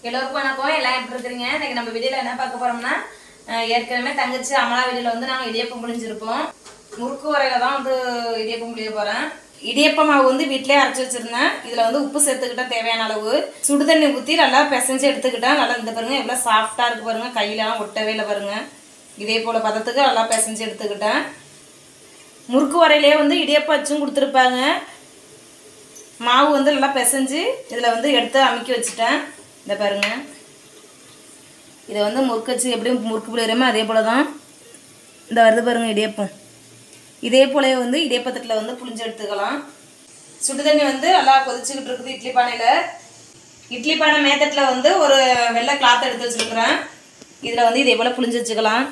எல்லோருக்கும் வணக்கம் எல்லாம் எப்படி இருக்கிறீங்க இன்னைக்கு நம்ம வீடியோல என்ன பார்க்க போறோம்னா அஹ், ஏற்கனவே தங்கச்சி அமலா வீடியோல வந்து நாங்கள் இடியப்பம் புளிஞ்சிருப்போம் முறுக்கு வரையில தான் வந்து இடியப்பம் புளிய போறேன் இடியப்ப மாவு வந்து வீட்டிலே அரைச்சி வச்சிருந்தேன் இதுல வந்து உப்பு சேர்த்துக்கிட்டேன் தேவையான அளவு சுடுதண்ணி ஊற்றி நல்லா பிசைஞ்சு எடுத்துக்கிட்டேன் நல்லா இந்த பாருங்க எவ்வளோ சாஃப்டா இருக்கு பாருங்க கையிலலாம் ஒட்டவே இல்லை பாருங்க இதே போல பதத்துக்கு நல்லா பிசைஞ்சு எடுத்துக்கிட்டேன் முறுக்கு வரையிலே வந்து இடியப்பம் வச்சும் கொடுத்துருப்பாங்க மாவு வந்து நல்லா பிசைஞ்சு இதில் வந்து எடுத்து அமுக்கி வச்சுட்டேன் இந்த பாருங்க இதை வந்து முறுக்கு வச்சு எப்படி முறுக்கு புளியறமோ அதே போல தான் இந்த வருது பாருங்க இடியப்பம் இதே போலவே வந்து இடியப்பத்தட்டில் வந்து புளிஞ்சு எடுத்துக்கலாம் சுடுதண்ணி வந்து நல்லா கொதிச்சுக்கிட்டு இருக்குது இட்லி பானையில் இட்லி பானை மேத்தட்டில் வந்து ஒரு வெள்ளை கிளாத் எடுத்து வச்சுருக்குறேன் இதில் வந்து இதே போல் புளிஞ்சு வச்சுக்கலாம்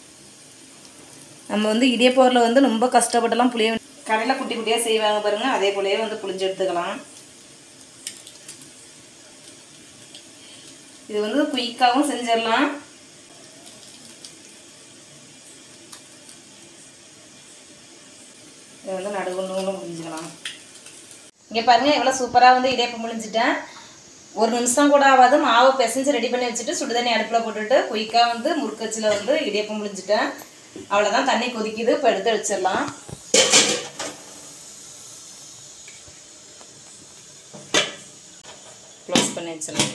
நம்ம வந்து இடியப்போரில் வந்து ரொம்ப கஷ்டப்பட்டுலாம் புளிய கடையில் குட்டி குட்டியாக செய்வாங்க பாருங்க அதே போலயே வந்து புளிஞ்சு எடுத்துக்கலாம் இது வந்து குயிக்காகவும் செஞ்சிடலாம் இதை வந்து நடுவுன்னு புளிஞ்சுக்கலாம் இங்கே பாருங்க எவ்வளோ சூப்பராக வந்து இடியப்பம் புளிஞ்சிட்டேன் ஒரு நிமிஷம் கூட ஆகாது மாவு பிசைஞ்சு ரெடி பண்ணி வச்சுட்டு சுடுதண்ணி அடுப்பில் போட்டுட்டு குயிக்காக வந்து முறுக்கச்சில் வந்து இடியப்பம் புளிஞ்சிட்டேன் அவ்வளோதான் தண்ணி கொதிக்குது இப்போ எடுத்து வச்சிடலாம் க்ளோஸ் பண்ணி வச்சிடலாம்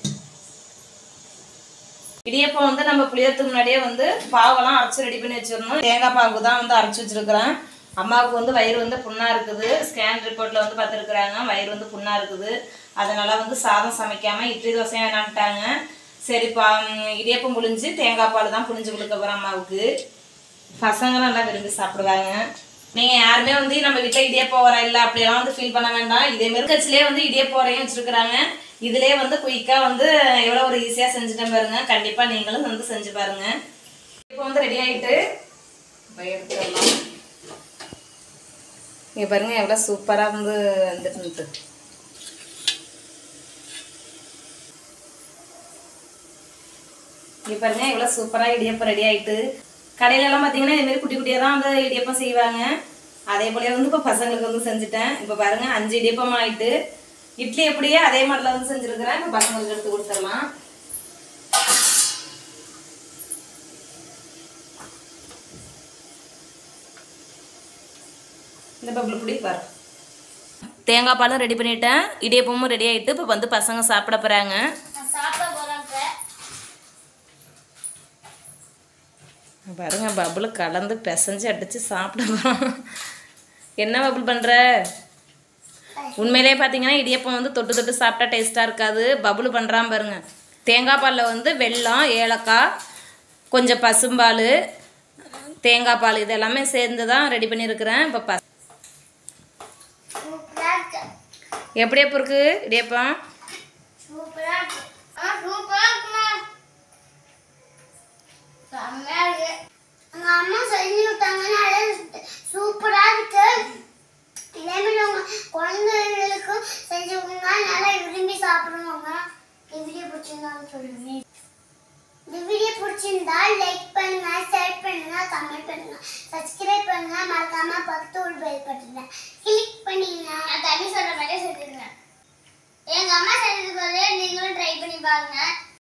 இடியப்பம் வந்து நம்ம புளியறதுக்கு முன்னாடியே வந்து பாவெல்லாம் அரைச்சி ரெடி பண்ணி வச்சிடணும் தேங்காய் பாகு தான் வந்து அரைச்சி வச்சிருக்கிறேன் அம்மாவுக்கு வந்து வயிறு வந்து புண்ணாக இருக்குது ஸ்கேன் ரிப்போர்ட்டில் வந்து பார்த்துருக்குறாங்க வயிறு வந்து புண்ணாக இருக்குது அதனால வந்து சாதம் சமைக்காமல் இட்லி தோசையும் வேணான்ட்டாங்க சரி பா ம், இடியப்பம் புளிஞ்சு தேங்காய் பால் தான் புளிஞ்சு கொடுக்க போகிறேன் அம்மாவுக்கு பசங்களும் நல்லா விரும்பி சாப்பிடுவாங்க நீங்க யாருமே வந்து நம்ம வீட்டில் இடியப்பம் வர இல்லை அப்படியெல்லாம் வந்து ஃபீல் பண்ண வேண்டாம் இதே மாதிரி கட்சிலே வந்து இடியப்பம் வரையும் வச்சிருக்கிறாங்க இதுலயே வந்து குயிக்கா வந்து எவ்வளோ ஒரு ஈஸியா செஞ்சுட்டேன் பாருங்க கண்டிப்பா நீங்களும் வந்து செஞ்சு பாருங்க இப்போ வந்து ரெடி ஆயிட்டு இப்போ எடுத்துடலாம் இங்க பாருங்க எவ்வளோ சூப்பரா வந்து வந்துட்டு இங்க பாருங்க எவ்வளோ சூப்பராக இடியப்பம் ரெடி ஆயிட்டு கடையில எல்லாம் பார்த்தீங்கன்னா இதே மாதிரி குட்டி குட்டியாக தான் வந்து இடியப்பம் செய்வாங்க அதே போல வந்து இப்போ பசங்களுக்கு வந்து செஞ்சுட்டேன் இப்போ பாருங்க அஞ்சு இடியப்பம் ஆயிட்டு இட்லி எப்படியே அதே மாதிரில வந்து செஞ்சுருக்கிறேன் இப்போ பசங்களுக்கு எடுத்து கொடுத்துடலாம் இந்த பப்பிள் பிடி பாரு தேங்காய் பாலும் ரெடி பண்ணிட்டேன் இடியப்பமும் ரெடி ஆயிட்டு இப்போ வந்து பசங்க சாப்பிட போகிறாங்க சாப்பிட போறேன் பாருங்க பபுள் கலந்து பிசைஞ்சு அடித்து சாப்பிட போகிறோம் என்ன பபுள் பண்ணுற உண்மையிலே பார்த்தீங்கன்னா இடியப்பம் வந்து தொட்டு தொட்டு சாப்பிட்டா டேஸ்ட்டாக இருக்காது பபுள் பண்ணுறான் பாருங்க தேங்காய் பாலில் வந்து வெல்லம் ஏலக்காய் கொஞ்சம் பசும்பால் தேங்காய் பால் இது எல்லாமே சேர்ந்து தான் ரெடி பண்ணியிருக்கிறேன் இப்போ ப சூப்பரா இருக்கு எப்படி எப்போ இருக்கு இடியப்பம் சூப்பரா இருக்கு ஆ சூப்பரா இருக்குமா செம்மையா இருக்கு எங்க அம்மா செஞ்சு விட்டாங்கனால சூப்பரா இருக்கு இதே மாதிரி உங்க குழந்தைகளுக்கும் செஞ்சு கொடுங்க நல்லா விரும்பி சாப்பிடுவாங்க இந்த வீடியோ பிடிச்சிருந்தான்னு சொல்லுங்க இந்த வீடியோ பிடிச்சிருந்தா லைக் பண்ணுங்க ஷேர் பண்ணுங்க கமெண்ட் பண்ணுங்க சப்ஸ்கிரைப் பண்ணுங்க மறக்காம பக்கத்து ஒரு பெல் பட்டனை கிளிக் பண்ணிங்க நான் தண்ணி சொல்ற மாதிரியே சொல்லிடுங்க எங்க அம்மா செஞ்சது போல நீங்களும் ட்ரை பண்ணி பாருங்க